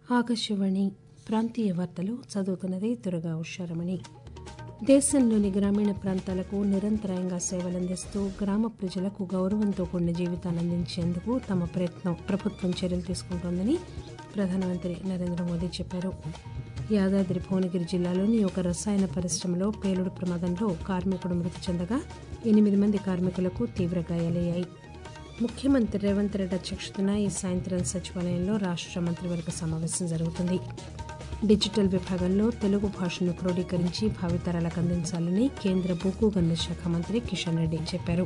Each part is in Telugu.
ఆకాశవాణి ప్రాంతీయ వార్తలు చదువుతున్నది దుర్గా ఉషారమణి దేశంలోని గ్రామీణ ప్రాంతాలకు నిరంతరాయంగా సేవలందిస్తూ గ్రామ ప్రజలకు గౌరవంతో కూడిన జీవితాన్ని అందించేందుకు తమ ప్రయత్నం ప్రభుత్వం చర్యలు తీసుకుంటోందని ప్రధానమంత్రి నరేంద్ర మోదీ చెప్పారు యాదాద్రి భువనగిరి జిల్లాలోని ఒక రసాయన పరిశ్రమలో పేలుడు ప్రమాదంలో కార్మికుడు మృతి చెందగా ఎనిమిది మంది కార్మికులకు తీవ్ర గాయాలయ్యాయి ముఖ్యమంత్రి రేవంత్ రెడ్డి అధ్యక్షతన ఈ సాయంత్రం సచివాలయంలో రాష్ట్ర మంత్రివర్గ సమావేశం జరుగుతుంది డిజిటల్ విభాగంలో తెలుగు భాషను క్రోడీకరించి భావితరాలకు అందించాలని కేంద్ర బొగ్గు గనుల శాఖ మంత్రి కిషన్ రెడ్డి చెప్పారు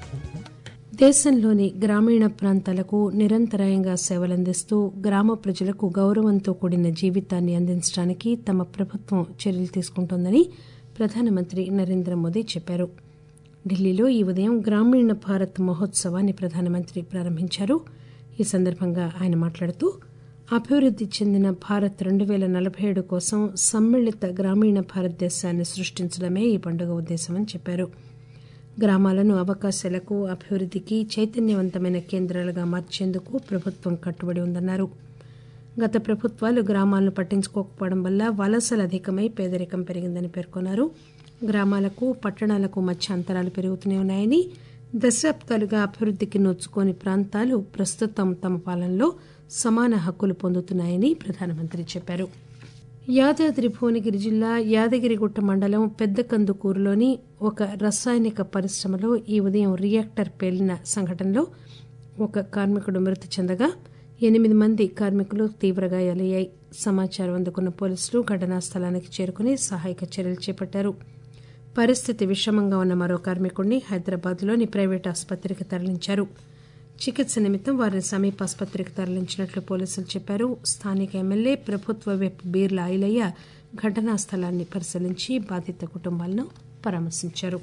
దేశంలోని గ్రామీణ ప్రాంతాలకు నిరంతరాయంగా సేవలందిస్తూ గ్రామ ప్రజలకు గౌరవంతో కూడిన జీవితాన్ని అందించడానికి తమ ప్రభుత్వం చర్యలు తీసుకుంటోందని ప్రధానమంత్రి నరేంద్ర మోదీ చెప్పారు ఢిల్లీలో ఈ ఉదయం గ్రామీణ భారత్ మహోత్సవాన్ని ప్రధానమంత్రి ప్రారంభించారు ఈ సందర్భంగా ఆయన మాట్లాడుతూ అభివృద్ది చెందిన భారత్ రెండు పేల నలభై ఏడు కోసం సమ్మిళిత గ్రామీణ భారతదేశాన్ని సృష్టించడమే ఈ పండుగ ఉద్దేశమని చెప్పారు గ్రామాలను అవకాశాలకు అభివృద్దికి చైతన్యవంతమైన కేంద్రాలుగా మార్చేందుకు ప్రభుత్వం కట్టుబడి ఉందన్నారు గత ప్రభుత్వాలు గ్రామాలను పట్టించుకోకపోవడం వల్ల వలసలు అధికమై పేదరికం పెరిగిందని పేర్కొన్నారు గ్రామాలకు పట్టణాలకు మధ్య అంతరాలు పెరుగుతూనే ఉన్నాయని దశాబ్దాలుగా అభివృద్దికి నోచుకోని ప్రాంతాలు ప్రస్తుతం తమ పాలనలో సమాన హక్కులు పొందుతున్నాయని ప్రధానమంత్రి చెప్పారు యాదాద్రి భువనగిరి జిల్లా యాదగిరిగుట్ట మండలం పెద్దకందుకూరులోని ఒక రసాయనిక పరిశ్రమలో ఈ ఉదయం రియాక్టర్ పేలిన సంఘటనలో ఒక కార్మికుడు మృతి చెందగా ఎనిమిది మంది కార్మికులు తీవ్ర గాయాలయ్యాయి సమాచారం అందుకున్న పోలీసులు ఘటనా స్థలానికి చేరుకుని సహాయక చర్యలు చేపట్టారు పరిస్థితి విషమంగా ఉన్న మరో కార్మికుడిని హైదరాబాద్లోని ప్రైవేట్ ఆసుపత్రికి తరలించారు చికిత్స నిమిత్తం వారిని సమీప ఆసుపత్రికి తరలించినట్లు పోలీసులు చెప్పారు స్థానిక ఎమ్మెల్యే ప్రభుత్వ విప్ బీర్ల ఐలయ్య ఘటనా స్థలాన్ని పరిశీలించి బాధిత కుటుంబాలను పరామర్శించారు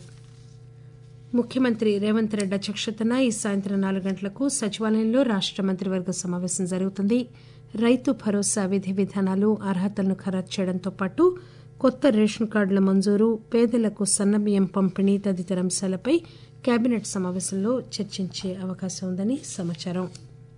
ముఖ్యమంత్రి రేవంత్ రెడ్డి అధ్యక్షతన ఈ సాయంత్రం నాలుగు గంటలకు సచివాలయంలో రాష్ట మంత్రివర్గ సమావేశం జరుగుతుంది రైతు భరోసా విధి విధానాలు అర్హతలను ఖరారు చేయడంతో పాటు కొత్త రేషన్ కార్డుల మంజూరు పేదలకు సన్నబియ్యం పంపిణీ తదితర అంశాలపై కేబినెట్ సమావేశంలో చర్చించే అవకాశం ఉందని సమాచారం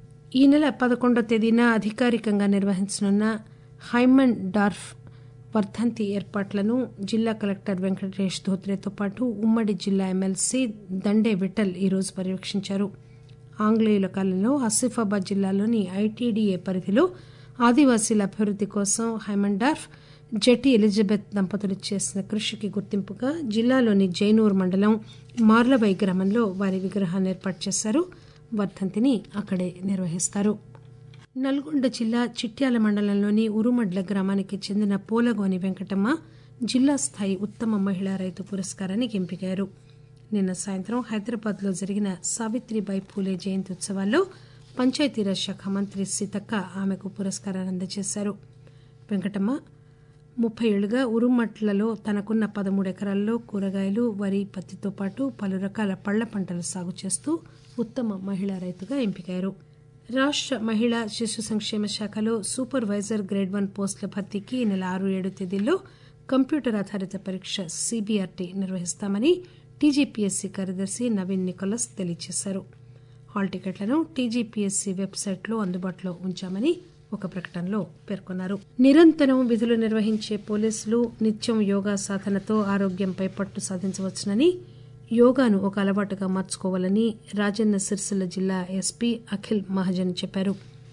ఈ నెల పదకొండో తేదీన అధికారికంగా నిర్వహించనున్న హైమన్ డార్ఫ్ వర్ధంతి ఏర్పాట్లను జిల్లా కలెక్టర్ వెంకటేష్ ధోత్రేతో పాటు ఉమ్మడి జిల్లా ఎమ్మెల్సీ దండే విఠల్ ఈరోజు పర్యవేక్షించారు ఆంగ్లేయుల కాలంలో ఆసిఫాబాద్ జిల్లాలోని ఐటీడీఏ పరిధిలో ఆదివాసీల అభివృద్ది కోసం హైమన్ డార్ఫ్ జెటి ఎలిజబెత్ దంపతులు చేసిన కృషికి గుర్తింపుగా జిల్లాలోని జైనూర్ మండలం మార్లవై గ్రామంలో వారి విగ్రహాన్ని ఏర్పాటు చేశారు వర్ధంతిని అక్కడే నిర్వహిస్తారు నల్గొండ జిల్లా చిట్యాల మండలంలోని ఉరుమడ్ల గ్రామానికి చెందిన పోలగోని వెంకటమ్మ జిల్లా స్థాయి ఉత్తమ మహిళా రైతు పురస్కారానికి ఎంపికయ్యారు నిన్న సాయంత్రం హైదరాబాద్ లో జరిగిన సావిత్రిబాయి పూలే జయంతి ఉత్సవాల్లో పంచాయతీరాజ్ శాఖ మంత్రి సీతక్క ఆమెకు పురస్కారాన్ని అందజేశారు వెంకటమ్మ ముప్పై ఏళ్లుగా ఉరుమట్లలో తనకున్న పదమూడు ఎకరాల్లో కూరగాయలు వరి పత్తితో పాటు పలు రకాల పళ్ల పంటలు సాగు చేస్తూ ఉత్తమ మహిళా రైతుగా ఎంపికయ్యారు రాష్ట మహిళా శిశు సంక్షేమ శాఖలో సూపర్వైజర్ గ్రేడ్ వన్ పోస్టుల భర్తీకి ఈ నెల ఆరు ఏడు తేదీల్లో కంప్యూటర్ ఆధారిత పరీక్ష సీబీఆర్టీ నిర్వహిస్తామని టీజీపీఎస్సీ కార్యదర్శి నవీన్ నికోలస్ తెలియజేశారు హాల్ టికెట్లను టీజీపీఎస్సీ వెబ్సైట్లో అందుబాటులో ఉంచామని ఒక ప్రకటనలో పేర్కొన్నారు నిరంతరం విధులు నిర్వహించే పోలీసులు నిత్యం యోగా సాధనతో ఆరోగ్యంపై పట్టు సాధించవచ్చునని యోగాను ఒక అలవాటుగా మార్చుకోవాలని రాజన్న సిరిసిల్ల జిల్లా ఎస్పీ అఖిల్ మహాజన్ చెప్పారు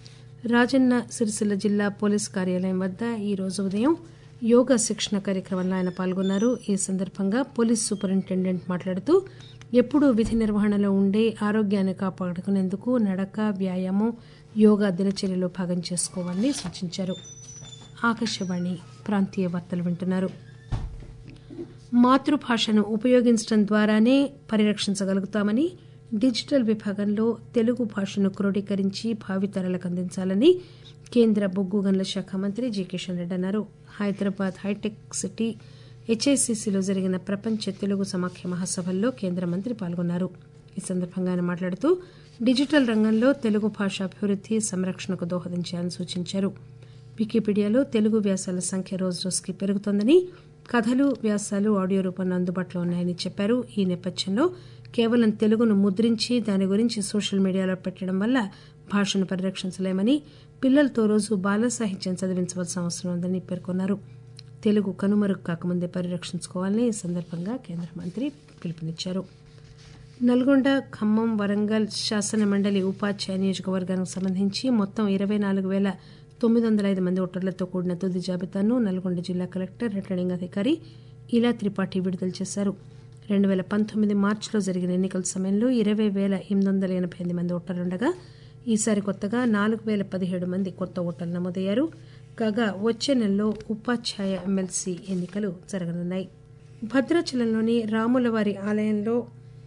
రాజన్న సిరిసిల్ల జిల్లా పోలీస్ కార్యాలయం వద్ద ఈ రోజు ఉదయం యోగా శిక్షణ కార్యక్రమంలో ఆయన పాల్గొన్నారు ఈ సందర్భంగా పోలీస్ సూపరింటెండెంట్ మాట్లాడుతూ ఎప్పుడూ విధి నిర్వహణలో ఉండే ఆరోగ్యాన్ని కాపాడుకునేందుకు నడక వ్యాయామం యోగా దినచర్యలో భాగం చేసుకోవాలని సూచించారు ఆకాశవాణి ప్రాంతీయ వార్తలు వింటున్నారు మాతృభాషను ఉపయోగించడం ద్వారానే పరిరక్షించగలుగుతామని డిజిటల్ విభాగంలో తెలుగు భాషను క్రోడీకరించి భావితరాలకు అందించాలని కేంద్ర బొగ్గు గనుల శాఖ మంత్రి జి కిషన్ రెడ్డి అన్నారు హైదరాబాద్ హైటెక్ సిటీ హెచ్ఐసిసిలో జరిగిన ప్రపంచ తెలుగు సమాఖ్య మహాసభల్లో కేంద్ర మంత్రి పాల్గొన్నారు ఈ సందర్భంగా ఆయన మాట్లాడుతూ డిజిటల్ రంగంలో తెలుగు భాష అభివృద్ది సంరక్షణకు దోహదం చేయాలని సూచించారు వికీపీడియాలో తెలుగు వ్యాసాల సంఖ్య రోజు రోజుకి పెరుగుతోందని కథలు వ్యాసాలు ఆడియో రూపంలో అందుబాటులో ఉన్నాయని చెప్పారు ఈ నేపథ్యంలో కేవలం తెలుగును ముద్రించి దాని గురించి సోషల్ మీడియాలో పెట్టడం వల్ల భాషను పరిరక్షించలేమని పిల్లలతో రోజు బాల సాహిత్యం చదివించవలసిన అవసరం ఉందని పేర్కొన్నారు తెలుగు కనుమరుగు కాకముందే పరిరక్షించుకోవాలని ఈ సందర్భంగా కేంద్ర మంత్రి పిలుపునిచ్చారు నల్గొండ ఖమ్మం వరంగల్ శాసన మండలి ఉపాధ్యాయ నియోజకవర్గానికి సంబంధించి మొత్తం ఇరవై నాలుగు వేల తొమ్మిది వందల ఐదు మంది ఓటర్లతో కూడిన తుది జాబితాను నల్గొండ జిల్లా కలెక్టర్ రిటర్నింగ్ అధికారి ఇలా త్రిపాఠి విడుదల చేశారు రెండు వేల పంతొమ్మిది మార్చిలో జరిగిన ఎన్నికల సమయంలో ఇరవై వేల ఎనిమిది వందల ఎనభై ఎనిమిది మంది ఓటర్లుండగా ఈసారి కొత్తగా నాలుగు వేల పదిహేడు మంది కొత్త ఓటర్లు నమోదయ్యారు కాగా వచ్చే నెలలో ఉపాధ్యాయ ఎమ్మెల్సీ ఎన్నికలు జరగనున్నాయి భద్రాచలంలోని రాములవారి ఆలయంలో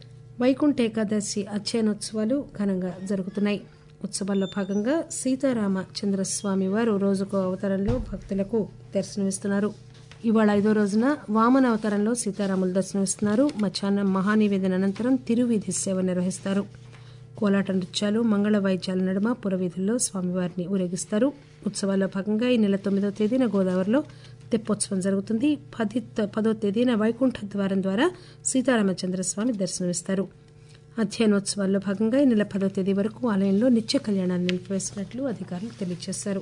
వైకుంఠ ఏకాదశి అధ్యయనోత్సవాలు ఘనంగా జరుగుతున్నాయి ఉత్సవాల్లో భాగంగా సీతారామ చంద్రస్వామి వారు రోజుకో అవతారంలో భక్తులకు దర్శనమిస్తున్నారు ఇవాళ ఐదో రోజున వామన అవతారంలో సీతారాములు దర్శనమిస్తున్నారు మధ్యాహ్నం మహానివేదన అనంతరం తిరువీధి సేవ నిర్వహిస్తారు కోలాట నృత్యాలు మంగళ వాయిద్యాల నడుమ పురవీధుల్లో స్వామివారిని ఊరేగిస్తారు ఉత్సవాల్లో భాగంగా ఈ నెల తొమ్మిదో తేదీన గోదావరిలో తెప్పోత్సవం జరుగుతుంది పది పదో తేదీన వైకుంఠ ద్వారం ద్వారా సీతారామచంద్రస్వామి దర్శనమిస్తారు అధ్యయనోత్సవాల్లో భాగంగా ఈ నెల పదో తేదీ వరకు ఆలయంలో నిత్య కళ్యాణాన్ని నిలిపివేసినట్లు అధికారులు తెలియజేశారు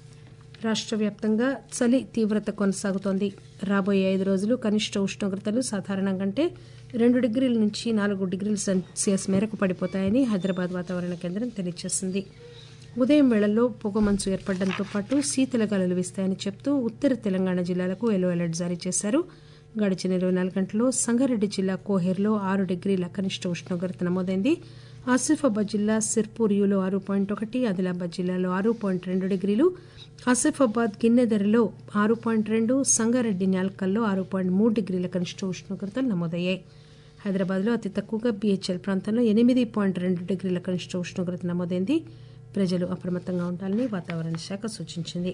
రాష్ట్ర వ్యాప్తంగా చలి తీవ్రత కొనసాగుతోంది రాబోయే ఐదు రోజులు కనిష్ట ఉష్ణోగ్రతలు సాధారణం కంటే రెండు డిగ్రీల నుంచి నాలుగు డిగ్రీల సెల్సియస్ మేరకు పడిపోతాయని హైదరాబాద్ వాతావరణ కేంద్రం తెలియజేసింది ఉదయం వేళల్లో పొగమంచు ఏర్పడడంతో పాటు శీతల గాలులు వీస్తాయని చెప్తూ ఉత్తర తెలంగాణ జిల్లాలకు ఎల్లో అలర్ట్ జారీ చేశారు గడిచిన ఇరవై నాలుగు గంటల్లో సంగారెడ్డి జిల్లా కోహేర్లో ఆరు డిగ్రీల కనిష్ట ఉష్ణోగ్రత నమోదైంది ఆసిఫాబాద్ జిల్లా సిర్పూర్ యూలో ఆరు పాయింట్ ఒకటి ఆదిలాబాద్ జిల్లాలో ఆరు పాయింట్ రెండు డిగ్రీలు ఆసిఫాబాద్ గిన్నెదరలో ఆరు పాయింట్ రెండు సంగారెడ్డి న్యాల్కల్లో ఆరు పాయింట్ మూడు డిగ్రీల కనిష్ట ఉష్ణోగ్రతలు నమోదయ్యాయి హైదరాబాద్లో అతి తక్కువగా బీహెచ్ఎల్ ప్రాంతంలో ఎనిమిది పాయింట్ రెండు డిగ్రీల కనిష్ట ఉష్ణోగ్రత నమోదైంది ప్రజలు అప్రమత్తంగా ఉండాలని వాతావరణ శాఖ సూచించింది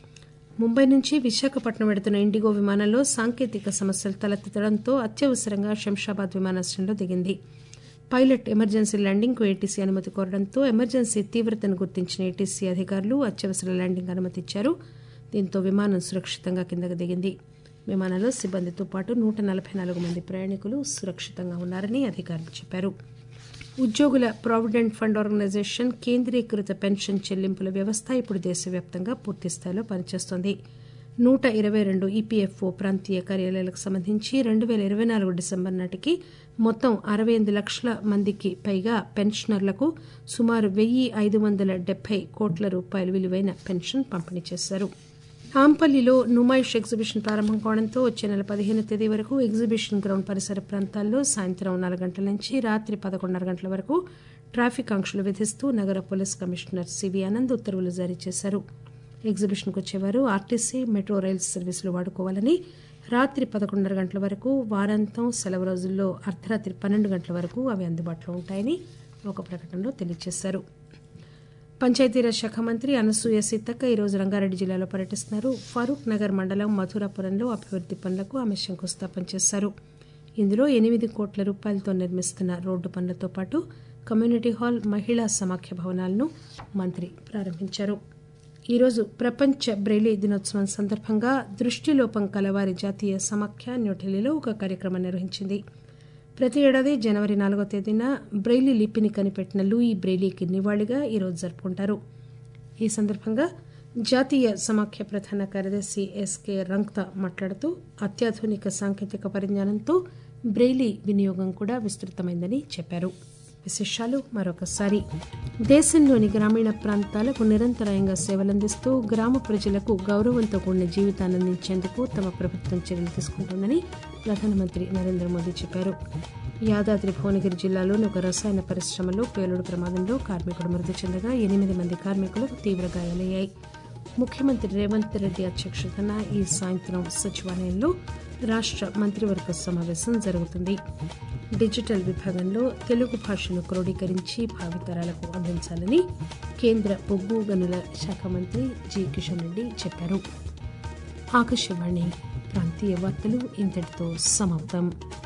ముంబై నుంచి విశాఖపట్నం వెడుతున్న ఇండిగో విమానంలో సాంకేతిక సమస్యలు తలెత్తడంతో అత్యవసరంగా శంషాబాద్ విమానాశ్రయంలో దిగింది పైలట్ ఎమర్జెన్సీ ల్యాండింగ్ కు ఏటీసీ అనుమతి కోరడంతో ఎమర్జెన్సీ తీవ్రతను గుర్తించిన ఏటీసీ అధికారులు అత్యవసర ల్యాండింగ్ అనుమతి ఇచ్చారు దీంతో విమానం సురక్షితంగా కిందకు దిగింది విమానంలో సిబ్బందితో పాటు నూట నలభై నాలుగు మంది ప్రయాణికులు సురక్షితంగా ఉన్నారని అధికారులు చెప్పారు ఉద్యోగుల ప్రావిడెంట్ ఫండ్ ఆర్గనైజేషన్ కేంద్రీకృత పెన్షన్ చెల్లింపుల వ్యవస్థ ఇప్పుడు దేశవ్యాప్తంగా పూర్తిస్థాయిలో పనిచేస్తోంది నూట ఇరవై రెండు ఈపీఎఫ్ఓ ప్రాంతీయ కార్యాలయాలకు సంబంధించి రెండు పేల ఇరవై నాలుగు డిసెంబర్ నాటికి మొత్తం అరవై ఎనిమిది లక్షల మందికి పైగా పెన్షనర్లకు సుమారు వెయ్యి ఐదు వందల డెబ్బై కోట్ల రూపాయల విలువైన పెన్షన్ పంపిణీ చేశారు ఆంపల్లిలో నుమాయిష్ ఎగ్జిబిషన్ ప్రారంభం కావడంతో వచ్చే నెల పదిహేను తేదీ వరకు ఎగ్జిబిషన్ గ్రౌండ్ పరిసర ప్రాంతాల్లో సాయంత్రం నాలుగు గంటల నుంచి రాత్రి పదకొండున్నర గంటల వరకు ట్రాఫిక్ ఆంక్షలు విధిస్తూ నగర పోలీస్ కమిషనర్ సివి ఆనంద్ ఉత్తర్వులు జారీ చేశారు ఎగ్జిబిషన్కు వచ్చేవారు ఆర్టీసీ మెట్రో రైల్ సర్వీసులు వాడుకోవాలని రాత్రి పదకొండున్నర గంటల వరకు వారాంతం సెలవు రోజుల్లో అర్ధరాత్రి పన్నెండు గంటల వరకు అవి అందుబాటులో ఉంటాయని ఒక ప్రకటనలో తెలియజేశారు పంచాయతీరాజ్ శాఖ మంత్రి అనసూయ సీతక్క ఈరోజు రంగారెడ్డి జిల్లాలో పర్యటిస్తున్నారు ఫరూక్ నగర్ మండలం మధురాపురంలో అభివృద్ది పనులకు ఆమె శంకుస్థాపన చేశారు ఇందులో ఎనిమిది కోట్ల రూపాయలతో నిర్మిస్తున్న రోడ్డు పనులతో పాటు కమ్యూనిటీ హాల్ మహిళా సమాఖ్య భవనాలను మంత్రి ప్రారంభించారు ఈరోజు ప్రపంచ బ్రెయిలీ దినోత్సవం సందర్భంగా దృష్టిలోపం కలవారి జాతీయ సమాఖ్య న్యూఢిల్లీలో ఒక కార్యక్రమం నిర్వహించింది ప్రతి ఏడాది జనవరి నాలుగో తేదీన బ్రెయిలీ లిపిని కనిపెట్టిన లూయి బ్రెయిలీకి నివాళిగా ఈరోజు జరుపుకుంటారు ఈ సందర్భంగా జాతీయ సమాఖ్య ప్రధాన కార్యదర్శి ఎస్కే రంగ్తా మాట్లాడుతూ అత్యాధునిక సాంకేతిక పరిజ్ఞానంతో బ్రెయిలీ వినియోగం కూడా విస్తృతమైందని చెప్పారు విశేషాలు మరొకసారి దేశంలోని గ్రామీణ ప్రాంతాలకు నిరంతరాయంగా సేవలందిస్తూ గ్రామ ప్రజలకు గౌరవంతో కూడిన జీవితాన్ని అందించేందుకు తమ ప్రభుత్వం చర్యలు తీసుకుంటోందని ప్రధానమంత్రి నరేంద్ర మోదీ చెప్పారు యాదాద్రి భువనగిరి జిల్లాలోని ఒక రసాయన పరిశ్రమలో పేలుడు ప్రమాదంలో కార్మికుడు మృతి చెందగా ఎనిమిది మంది కార్మికులకు తీవ్ర గాయాలయ్యాయి ముఖ్యమంత్రి రేవంత్ రెడ్డి అధ్యక్షతన ఈ సాయంత్రం సచివాలయంలో రాష్ట్ర మంత్రివర్గ సమావేశం జరుగుతుంది డిజిటల్ విభాగంలో తెలుగు భాషను క్రోడీకరించి భావితరాలకు అందించాలని కేంద్ర బొగ్గు గనుల శాఖ మంత్రి జి కిషన్ రెడ్డి చెప్పారు ఆకాశవాణి ప్రాంతీయ వార్తలు ఇంతటితో సమాప్తం